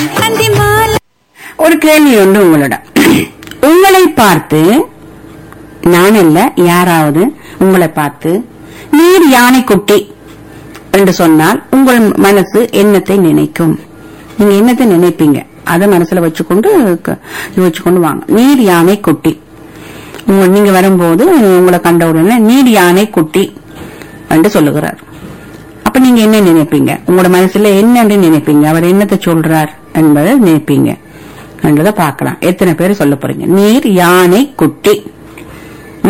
அந்தி மாலை ஒரு கேள்வி உண்டு உங்களிடம் உங்களை பார்த்து நான் அல்ல யாராவது உங்களை பார்த்து நீர் யானை குட்டி என்று சொன்னால் உங்கள் மனசு என்னத்தை நினைக்கும் நீங்க என்னத்தை நினைப்பீங்க அதை மனசுல வச்சுக்கொண்டு க- வச்சுக்கொண்டு வாங்க நீர் யானை குட்டி உங்க நீங்க வரும்போது உங்களை கண்ட உடனே நீர் யானை குட்டி என்று சொல்லுகிறார் அப்ப நீங்க என்ன நினைப்பீங்க உங்களோட மனசுல என்னன்னு நினைப்பீங்க அவர் என்னத்தை சொல்றார் என்பதை நினைப்பீங்க என்றதை பார்க்கலாம் எத்தனை பேர் சொல்ல போறீங்க நீர் யானை குட்டி